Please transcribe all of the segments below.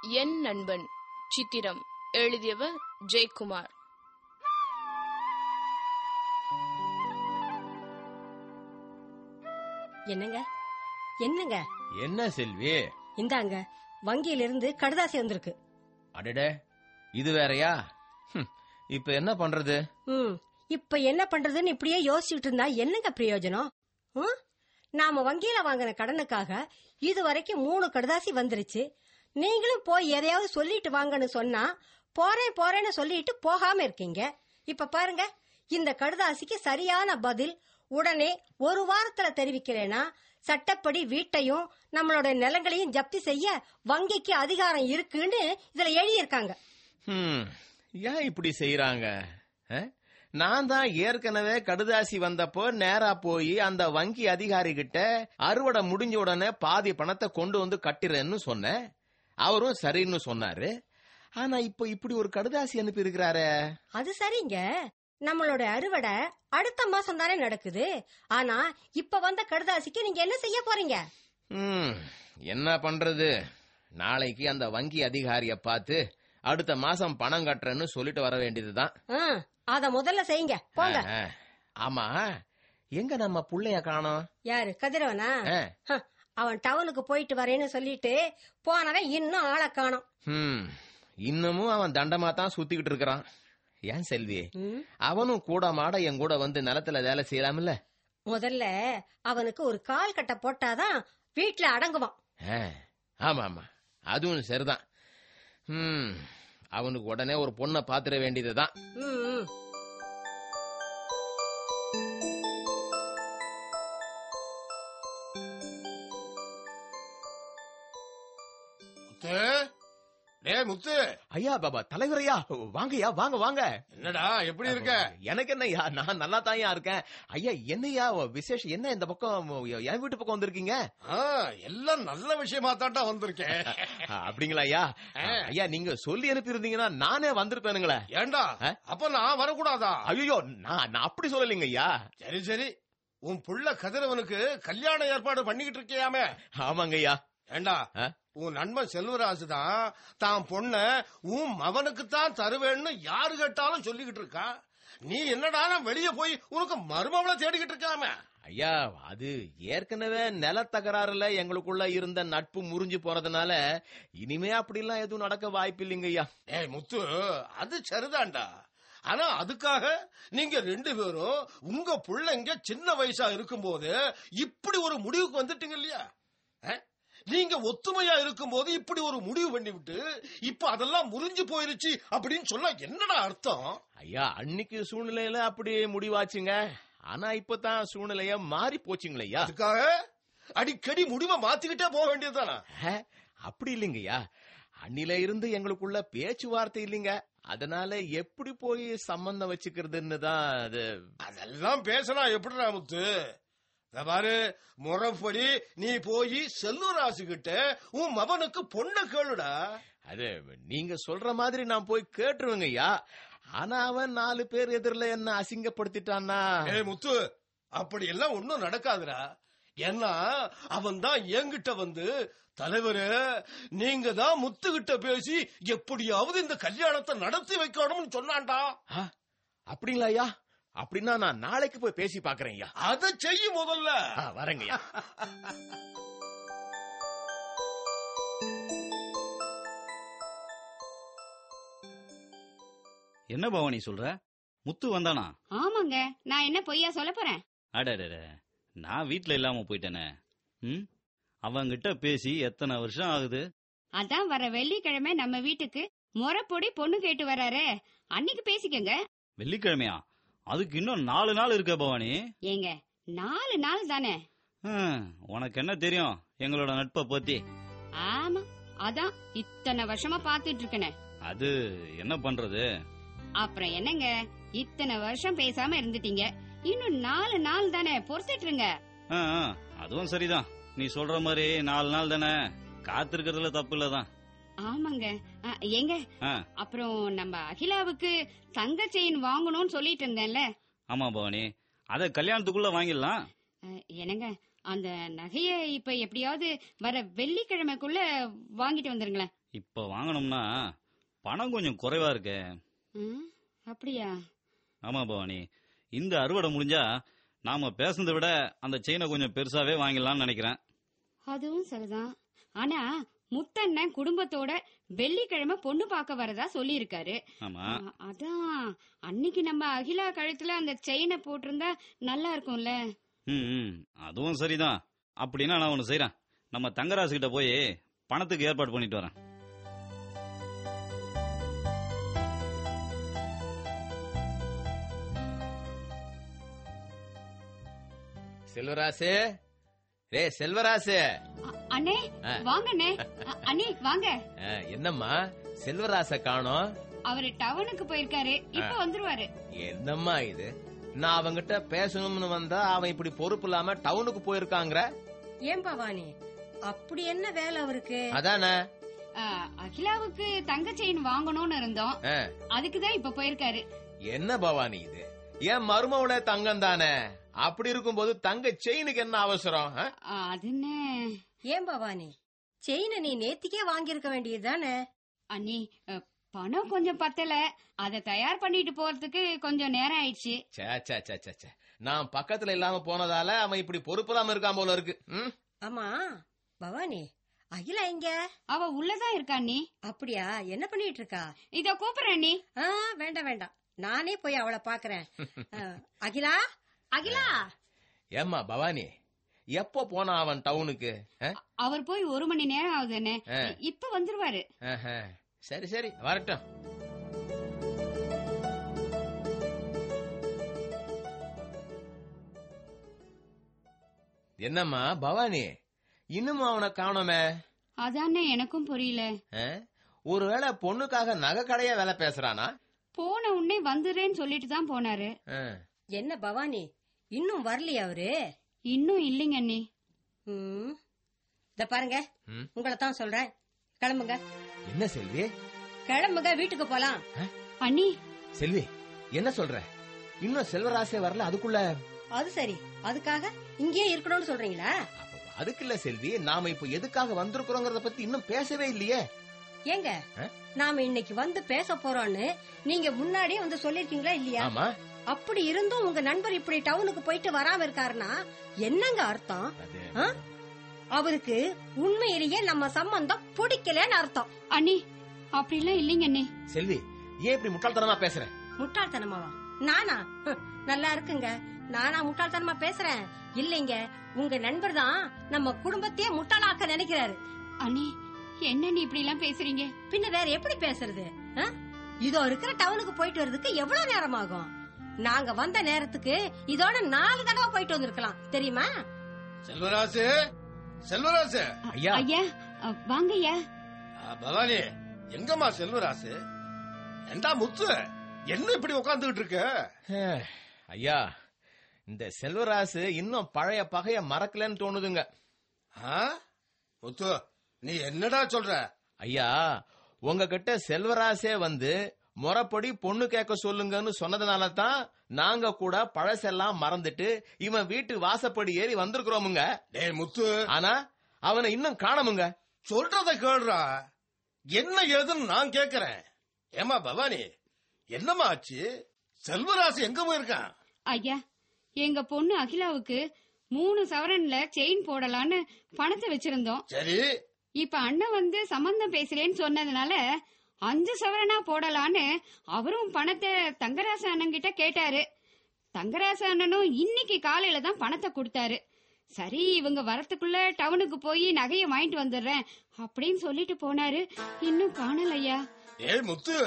என் நண்பன் சித்திரம் எழுதியவர் ஜெயக்குமார் என்னங்க என்னங்க என்ன செல்வி இந்தாங்க வங்கியிலிருந்து கடுதாசி வந்திருக்கு அடடே இது வேறயா ஹம், இப்ப என்ன பண்றது ம் இப்ப என்ன பண்றதுன்னு இப்படியே யோசிச்சுட்டு இருந்தா என்னங்க பிரயோஜனம் ம்? நாம வங்கியில வாங்கின கடனுக்காக இது வரைக்கும் மூணு கடுதாசி வந்துருச்சு நீங்களும் போய் எதையாவது சொல்லிட்டு வாங்கன்னு சொன்னா போறேன் போறேன்னு சொல்லிட்டு போகாம இருக்கீங்க இப்ப பாருங்க இந்த கடுதாசிக்கு சரியான பதில் உடனே ஒரு வாரத்துல தெரிவிக்கிறேனா சட்டப்படி வீட்டையும் நம்மளோட நிலங்களையும் ஜப்தி செய்ய வங்கிக்கு அதிகாரம் இருக்குன்னு இதுல எழுதியிருக்காங்க ஹம், ஏன் இப்படி செய்யறாங்க நான் தான் ஏற்கனவே கடுதாசி வந்தப்போ நேரா போய் அந்த வங்கி அதிகாரி கிட்ட அறுவடை முடிஞ்ச உடனே பாதி பணத்தை கொண்டு வந்து கட்டிறேன்னு சொன்னேன் அவரும் சரின்னு சொன்னாரு ஆனா இப்ப இப்படி ஒரு கடுதாசி அனுப்பி இருக்கிறாரே அது சரிங்க நம்மளோட அறுவடை அடுத்த மாசம் தானே நடக்குது ஆனா இப்ப வந்த கடுதாசிக்கு நீங்க என்ன செய்ய போறீங்க ம், என்ன பண்றது நாளைக்கு அந்த வங்கி அதிகாரிய பார்த்து அடுத்த மாசம் பணம் கட்டுறேன்னு சொல்லிட்டு வர வேண்டியதுதான் ஆ, அத முதல்ல செய்யுங்க போங்க ஆ, ஆமா எங்க நம்ம புள்ளைய காணோம் யாரு கதிரவனா ஆ, ஹ, அவன் டவுனுக்கு போயிட்டு வரேன்னு சொல்லிட்டு போனவன் இன்னும் ஆளை காணோம் ம், இன்னமும் அவன் தண்டமா தான் சுத்திக்கிட்டு இருக்கிறான் ஏன் செல்வி ம், அவனும் கூட மாட என் கூட வந்து நிலத்துல வேலை செய்யலாம்ல முதல்ல அவனுக்கு ஒரு கால் கட்டை போட்டாதான் வீட்டுல அடங்குவான் ஆ, ஆமா ஆமா அதுவும் சரிதான் ம், அவனுக்கு உடனே ஒரு பொண்ணை பாத்துற வேண்டியதுதான் ம், ம். முத்து டேய் முத்து ஐயா பாபா தலைவரையா வாங்கய்யா வாங்க வாங்க என்னடா எப்படி இருக்க எனக்கு என்னய்யா நான் நல்லா தான்யா இருக்கேன் ஐயா என்னய்யா விசேஷம் என்ன இந்த பக்கம் என் வீட்டு பக்கம் வந்திருக்கீங்க ஆ, எல்லாம் நல்ல விஷயமா தான்டா வந்திருக்கேன் அப்படிங்களா ஐயா ஐயா நீங்க சொல்லி அனுப்பி இருந்தீங்கன்னா நானே வந்திருப்பேனுங்களே ஏண்டா ஆ? அப்ப நான் வரக்கூடாதா ஐயோ நான் நான் அப்படி சொல்லலைங்க ஐயா சரி சரி உன் புள்ள கதிரவனுக்கு கல்யாண ஏற்பாடு பண்ணிக்கிட்டு இருக்கியாமே ஆமாங்க ஐயா ஏண்டா ஆ? உன் நண்பன் செல்வராசு தான் தான் பொண்ண உன் மவனுக்கு தான் தருவேன்னு யாரு கேட்டாலும் சொல்லிக்கிட்டு இருக்கா நீ என்னடா வெளிய போய் உனக்கு மருமவளை தேடிக்கிட்டு இருக்காம ஐயா அது ஏற்கனவே நில தகராறுல எங்களுக்குள்ள இருந்த நட்பு முறிஞ்சு போறதுனால இனிமே அப்படிலாம் எதுவும் நடக்க வாய்ப்பு இல்லைங்க ஐயா ஏய் முத்து அது சரிதான்டா ஆனா அதுக்காக நீங்க ரெண்டு பேரும் உங்க பிள்ளைங்க சின்ன வயசா இருக்கும்போது இப்படி ஒரு முடிவுக்கு வந்துட்டீங்க இல்லையா அஹ்? நீங்க ஒத்துமையா இருக்கும்போது இப்படி ஒரு முடிவு பண்ணிவிட்டு இப்ப அதெல்லாம் முறிஞ்சு போயிருச்சு அப்படின்னு சொன்னா என்னடா அர்த்தம் ஐயா அன்னைக்கு சூழ்நிலையில அப்படி முடிவாச்சுங்க ஆனா இப்பதான் சூழ்நிலைய மாறி போச்சுங்களே ஐயா அதுக்காக அடிக்கடி முடிவை மாத்திக்கிட்டே போக வேண்டியதுதானா ஹே, அப்படி இல்லைங்கய்யா அன்னில இருந்து எங்களுக்குள்ள பேச்சுவார்த்தை இல்லைங்க அதனால எப்படி போய் சம்பந்தம் வச்சுக்கிறதுன்னு தான் அது அதெல்லாம் பேசினா எப்படிடா முத்து இத பாரு முறைப்படி நீ போய் செல்லூராசு கிட்ட உன் மகனுக்கு பொண்ணை கேளுடா அது நீங்க சொல்ற மாதிரி நான் போய் கேட்டுருவேங்க ஐயா ஆனா அவன் நாலு பேர் எதிரில என்ன அசிங்கப்படுத்திட்டான்னா ஏய் முத்து அப்படி எல்லாம் ஒண்ணும் நடக்காதுடா ஏன்னா அவன் தான் என்கிட்ட வந்து தலைவரு நீங்க தான் முத்துகிட்ட பேசி எப்படியாவது இந்த கல்யாணத்தை நடத்தி வைக்கணும்னு சொன்னான்டா ஆ, அப்படிங்களா ஐயா அப்படின்னா நான் நாளைக்கு போய் பேசி பாக்குறேன் ஐயா அதை செய்யும் முதல்ல ஆ, வரேங்க ஐயா என்ன பவானி சொல்ற முத்து வந்தானா ஆமாங்க நான் என்ன பொய்யா சொல்ல போறேன் அடடட நான் வீட்ல இல்லாம போயிட்டேனே ம் அவங்கிட்ட பேசி எத்தனை வருஷம் ஆகுது அதான் வர வெள்ளிக்கிழமை நம்ம வீட்டுக்கு முறைப்பொடி பொண்ணு கேட்டு வராரே அன்னைக்கு பேசிக்கங்க வெள்ளிக்கிழமையா அதுக்கு இன்னும் நாலு நாள் இருக்க பவானி ஏங்க நாலு நாள் தானே ஹம், உனக்கு என்ன தெரியும் எங்களோட நட்பை பத்தி ஆமா அதான் இத்தனை வருஷமா பாத்துட்டு இருக்கனே அது என்ன பண்றது அப்புறம் என்னங்க இத்தனை வருஷம் பேசாம இருந்துட்டீங்க இன்னும் நாலு நாள் தானே பொறுத்துட்டு இருங்க ஆ, ஆ, அதுவும் சரிதான் நீ சொல்ற மாதிரி நாலு நாள் தானே காத்திருக்கிறதுல தப்பு இல்லதான் ஆமாங்க அ, ஏங்க ஆ. அப்புறம் நம்ம அகிலாவுக்கு தங்க செயின் வாங்கணும்னு சொல்லிட்டு இருந்தேன்ல ஆமா பவானி அத கல்யாணத்துக்குள்ள வாங்கிடலாம் அ, என்னங்க அந்த நகைய இப்ப எப்படியாவது வர வெள்ளிக்கிழமைக்குள்ள வாங்கிட்டு வந்துருங்களேன் இப்ப வாங்கணும்னா பணம் கொஞ்சம் குறைவா இருக்கே ம், அப்படியா ஆமா பவானி இந்த அறுவடை முடிஞ்சா நாம பேசுனதை விட அந்த செயினை கொஞ்சம் பெருசாவே வாங்கிடலாம்னு நினைக்கிறேன் அதுவும் சரிதான் ஆனா முத்தண்ணன் குடும்பத்தோட வெள்ளிக்கிழமை பொண்ணு பார்க்க வரதா சொல்லியிருக்காரு ஆமா ஆ, அதான் அன்னைக்கு நம்ம அகிலா கழுத்துல அந்த செயினை போட்டிருந்தா நல்லா இருக்கும்ல ம் ம், அதுவும் சரிதான் அப்படின்னா நான் ஒன்று செய்றேன் நம்ம தங்கராசு கிட்ட போய் பணத்துக்கு ஏற்பாடு பண்ணிட்டு வரேன் செல்வராசு ரே செல்வராசு அ- அண்ணே ஆ. வாங்க அண்ணே அ- அண்ணே வாங்க ஆ, என்னம்மா செல்வராச காணோம் அவரு டவுனுக்கு போயிருக்காரு இப்ப வந்துருவாரு என்னம்மா இது நான் அவங்கிட்ட பேசணும்னு வந்தா அவன் இப்படி பொறுப்பு இல்லாம டவுனுக்கு போயிருக்காங்கிற ஏன் பவானி அப்படி என்ன வேலை அவருக்கு அதானே ஆ, அகிலாவுக்கு தங்க செயின் வாங்கணும்னு இருந்தோம் ஆ, அதுக்குதான் இப்ப போயிருக்காரு என்ன பவானி இது என் மருமவுல தங்கம் தானே அப்படி இருக்கும்போது தங்க செயினுக்கு என்ன அவசரம் ஆ? ஆ, அதுன்னு ஏன் பவானி செயினை நீ நேத்திக்கே வாங்கியிருக்க வேண்டியதுதானே அண்ணி அ, பணம் கொஞ்சம் பத்தல அத தயார் பண்ணிட்டு போறதுக்கு கொஞ்சம் நேரம் ஆயிடுச்சு ச்சே, ச்சே, ச்சே, ச்சே, ச்சே. நான் பக்கத்துல இல்லாம போனதால அவன் இப்படி பொறுப்பு இல்லாம இருக்கான் போல இருக்கு ம்? ஆமா பவானி அகிலா எங்க அவ உள்ளதான் இருக்கா அண்ணி அப்படியா என்ன பண்ணிட்டு இருக்கா இத கூப்பிடுறேன் அண்ணி ஆ வேண்டாம் வேண்டாம் நானே போய் அவளை பாக்குறேன் ஆ, அகிலா அகிலா ஏம்மா பவானி எப்போ போனா அவன் டவுனுக்கு ஆ? அவர் போய் ஒரு மணி நேரம் ஆகுது அண்ணே ஆ. இப்ப வந்துருவாரு ஆஹா. சரி சரி வரட்டும் என்னம்மா பவானி இன்னும் அவனை காணோமே அதானே எனக்கும் புரியல ஆ? ஒருவேளை பொண்ணுக்காக நகை கடையா வேலை பேசுறானா போன உடனே வந்துடுறேன்னு சொல்லிட்டு தான் போனாரு ஆ. என்ன பவானி இன்னும் வரலையா அவரு இன்னும் இல்லைங்க அண்ணி ம் இத பாருங்க ம். உங்களை தான் சொல்றேன் கிளம்புங்க என்ன செல்வி கிளம்புங்க வீட்டுக்கு போலாம் அண்ணி செல்வி என்ன சொல்ற இன்னும் செல்வராசே வரல அதுக்குள்ள அது சரி அதுக்காக இங்கேயே இருக்கணும்னு சொல்றீங்களா அப்ப அதுக்கு இல்ல செல்வி நாம இப்ப எதுக்காக வந்திருக்கிறோங்கிறத பத்தி இன்னும் பேசவே இல்லையே ஏங்க ஆ? நாம இன்னைக்கு வந்து பேச போறோம்னு நீங்க முன்னாடியே வந்து சொல்லிருக்கீங்களா இல்லையா ஆமா அப்படி இருந்தும் உங்க நண்பர் இப்படி டவுனுக்கு போயிட்டு வராம இருக்காருன்னா என்னங்க அர்த்தம் அது ஆ? அவருக்கு உண்மையிலேயே நம்ம சம்பந்தம் பிடிக்கலன்னு அர்த்தம் அண்ணி அப்படிலாம் இல்லைங்க அண்ணி செல்வி ஏன் இப்படி முட்டாள்தனமா பேசுற முட்டாள்தனமாவா நானா ஹம், நல்லா இருக்குங்க நானா முட்டாள்தனமா பேசுறேன் இல்லைங்க உங்க நண்பர் தான் நம்ம குடும்பத்தையே முட்டாளாக்க நினைக்கிறாரு அண்ணி என்ன நீ இப்படி எல்லாம் பேசுறீங்க பின்ன வேற எப்படி பேசுறது ஆ? இதோ இருக்கிற டவுனுக்கு போயிட்டு வர்றதுக்கு எவ்வளவு நேரம் ஆகும் நாங்க வந்த நேரத்துக்கு இதோட நாலு தடவை போயிட்டு வந்திருக்கலாம் தெரியுமா செல்வராசு செல்வராசு அ- ஐயா. ஐயா அ, வாங்க ஐயா ஆ, பவானி எங்கம்மா செல்வராசு ஏண்டா முத்து என்ன இப்படி உட்காந்துக்கிட்டு இருக்க ஹே, ஐயா இந்த செல்வராசு இன்னும் பழைய பகைய மறக்கலன்னு தோணுதுங்க ஆ? முத்து நீ என்னடா சொல்ற ஐயா உங்ககிட்ட செல்வராசே வந்து முறைப்படி பொண்ணு கேட்க சொல்லுங்கன்னு சொன்னதுனால தான் நாங்க கூட பழசெல்லாம் மறந்துட்டு இவன் வீட்டு வாசப்படி ஏறி வந்திருக்கிறோமுங்க டேய் முத்து ஆனா அவனை இன்னும் காணமுங்க சொல்றத கேளுடா என்ன ஏதுன்னு நான் கேக்குறேன் ஏமா பவானி என்னம்மா ஆச்சு செல்வராசு எங்க போயிருக்கான் ஐயா எங்க பொண்ணு அகிலாவுக்கு மூணு சவரன்ல செயின் போடலான்னு பணத்தை வச்சிருந்தோம் சரி இப்ப அண்ணன் வந்து சம்பந்தம் பேசுறேன்னு சொன்னதுனால அஞ்சு சவரனா போடலான்னு அவரும் பணத்தை தங்கராச அண்ணன் கிட்ட கேட்டாரு தங்கராச அண்ணனும் இன்னைக்கு காலையில தான் பணத்தை கொடுத்தாரு சரி இவங்க வரத்துக்குள்ள டவுனுக்கு போய் நகையை வாங்கிட்டு வந்துடுறேன் அப்படின்னு சொல்லிட்டு போனாரு இன்னும் காணல ஐயா ஏய் முத்து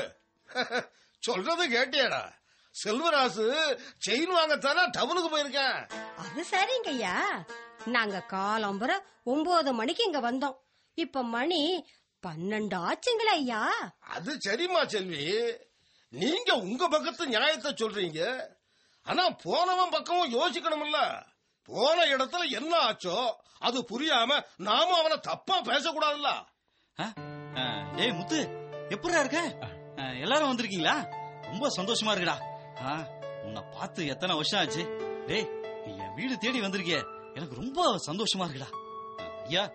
சொல்றத கேட்டியாடா செல்வராசு செயின் வாங்கத்தானே டவுனுக்கு போயிருக்கேன் அது சரிங்க ஐயா நாங்க காலம்புற ஒன்பது மணிக்கு இங்க வந்தோம் இப்ப மணி பன்னெண்டு ஆச்சுங்களா ஐயா அது சரிம்மா செல்வி நீங்க உங்க பக்கத்து நியாயத்தை சொல்றீங்க ஆனா போனவன் பக்கமும் யோசிக்கணும்ல போன இடத்துல என்ன ஆச்சோ அது புரியாம நாம அவனை தப்பா பேசக்கூடாதுல்ல ஆ? ஆ, டேய் முத்து எப்படிடா இருக்க ஆ, எல்லாரும் வந்திருக்கீங்களா ரொம்ப சந்தோஷமா இருக்குடா ஆ, உன்னை பார்த்து எத்தனை வருஷம் ஆச்சு டேய் நீ என் வீடு தேடி வந்திருக்கிய எனக்கு ரொம்ப சந்தோஷமா இருக்குடா ஆ, ஐயா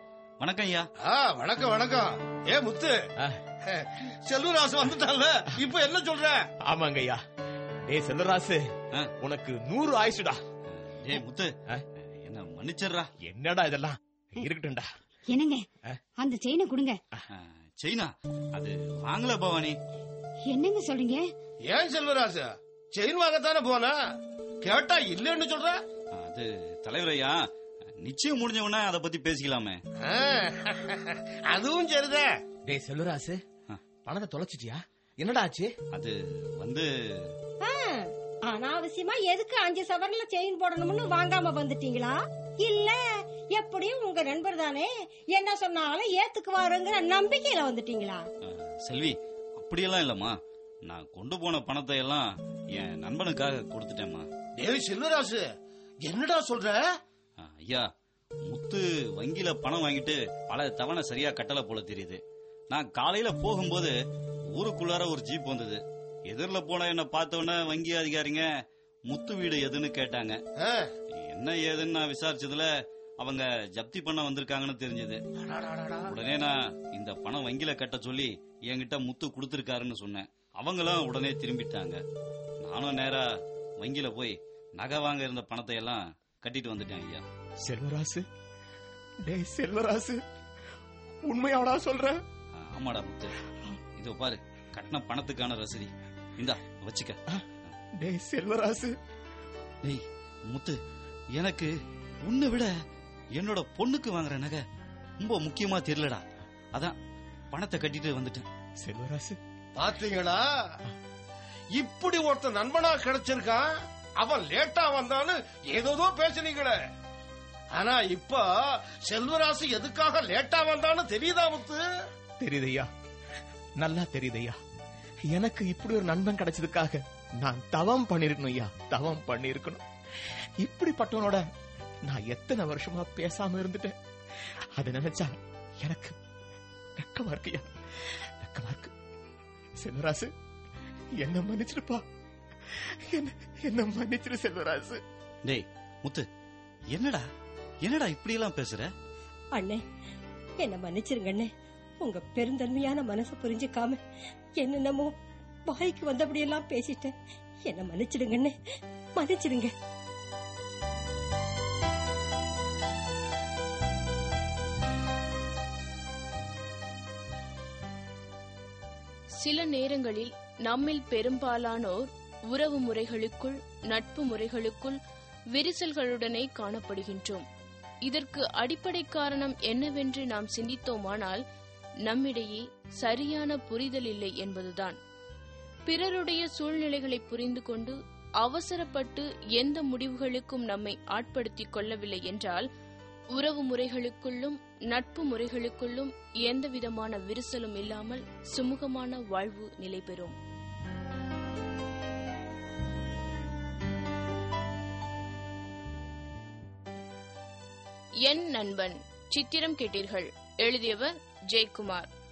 வணக்கம் ஐயா ஆ வணக்கம் வணக்கம் ஏ முத்து ஆ. செல்வராசு வந்துட்டான்ல இப்ப என்ன சொல்ற ஆமாங்க ஐயா டேய் செல்வராசு ஆ. உனக்கு நூறு ஆயுசுடா ஏய் முத்து ஆ? என்ன மன்னிச்சிடுறா என்னடா இதெல்லாம் இருக்கட்டும்டா என்னங்க ஆ? அந்த செயினை கொடுங்க ஆ, செயினா அது வாங்கல பவானி என்னங்க சொல்றீங்க ஏன் செல்வராசு செயின் வாங்கத்தானே போன கேட்டா இல்லன்னு சொல்ற அது தலைவர் ஐயா நிச்சயம் முடிஞ்ச உடனே அதை பத்தி பேசிக்கலாமே ஆ, அதுவும் சரிதான் டேய் செல்வராசு ஆ. பணத்தை தொலைச்சிட்டியா என்னடா ஆச்சு அது வந்து ஆ, அனாவசியமா எதுக்கு அஞ்சு சவரன்ல செயின் போடணும்னு வாங்காம வந்துட்டீங்களா இல்ல எப்படியும் உங்க நண்பர் தானே என்ன சொன்னாலும் ஏத்துக்குவாருங்கிற நம்பிக்கையில வந்துட்டீங்களா ஆ, செல்வி அப்படியெல்லாம் இல்லம்மா நான் கொண்டு போன பணத்தை எல்லாம் என் நண்பனுக்காக கொடுத்துட்டேம்மா டேய் செல்வராசு என்னடா சொல்ற ஆ, ஐயா முத்து வங்கியில பணம் வாங்கிட்டு பல தவணை சரியா கட்டல போல தெரியுது நான் காலையில போகும்போது ஊருக்குள்ளார ஒரு ஜீப் வந்தது எதிரில போன என்ன பார்த்தவொடனே வங்கி அதிகாரிங்க முத்து வீடு எதுன்னு கேட்டாங்க ஆ, என்ன ஏதுன்னு நான் விசாரிச்சதுல அவங்க ஜப்தி பண்ண வந்திருக்காங்கன்னு தெரிஞ்சது அடாடாடாடா. உடனே நான் இந்த பணம் வங்கியில கட்ட சொல்லி என்கிட்ட முத்து கொடுத்திருக்காருன்னு சொன்னேன் அவங்களும் உடனே திரும்பிட்டாங்க நானும் நேரா வங்கியில போய் நகை வாங்க இருந்த பணத்தை எல்லாம் கட்டிட்டு வந்துட்டேன் ஐயா செல்வராசு டேய் செல்வராசு உண்மையாடா சொல்ற ஆ, ஆமாடா முத்து இதோ பாரு கட்டின பணத்துக்கான ரசீதி இந்தா வச்சுக்க டேய் செல்வராசு டேய் முத்து எனக்கு உன்னை விட என்னோட பொண்ணுக்கு வாங்குற நகை ரொம்ப முக்கியமா தெரியலடா அதான் பணத்தை கட்டிட்டு வந்துட்டேன் செல்வராசு பாத்தீங்களா இப்படி ஒருத்தன் நண்பனா கிடைச்சிருக்கான் அவன் லேட்டா வந்தான்னு ஏதோதோ பேசுனீங்களே ஆனா இப்ப செல்வராசு எதுக்காக லேட்டா வந்தான்னு தெரியுதா முத்து தெரியுதையா நல்லா தெரியுதையா எனக்கு இப்படி ஒரு நண்பன் கிடைச்சதுக்காக நான் தவம் பண்ணிருக்கணும் ஐயா தவம் பண்ணிருக்கணும் இப்படிப்பட்டவனோட நான் எத்தனை வருஷமா பேசாம இருந்துட்டேன் அதை நினைச்சா எனக்கு வெக்கமா இருக்குயா வெக்கமா இருக்கு செல்வராசு என்ன மன்னிச்சிருப்பா என்ன என்ன மன்னிச்சிரு செல்வராசு டேய் முத்து என்னடா என்னடா இப்படி எல்லாம் பேசுற அண்ணே என்ன மன்னிச்சிருங்க அண்ணே உங்க பெருந்தன்மையான மனசு புரிஞ்சுக்காம என்னென்னமோ வாய்க்கு வந்தபடியெல்லாம் பேசிட்டேன் என்ன மன்னிச்சிடுங்க அண்ணே மன்னிச்சிடுங்க சில நேரங்களில் நம்மில் பெரும்பாலானோர் உறவு முறைகளுக்குள் நட்பு முறைகளுக்குள் விரிசல்களுடனே காணப்படுகின்றோம் இதற்கு அடிப்படை காரணம் என்னவென்று நாம் சிந்தித்தோமானால் நம்மிடையே சரியான புரிதல் இல்லை என்பதுதான் பிறருடைய சூழ்நிலைகளை புரிந்து கொண்டு அவசரப்பட்டு எந்த முடிவுகளுக்கும் நம்மை ஆட்படுத்திக் கொள்ளவில்லை என்றால் உறவு முறைகளுக்குள்ளும் நட்பு முறைகளுக்குள்ளும் எந்தவிதமான விரிசலும் இல்லாமல் சுமூகமான வாழ்வு நிலை பெறும் என் நண்பன் சித்திரம் கேட்டீர்கள் எழுதியவர் ஜெயக்குமார்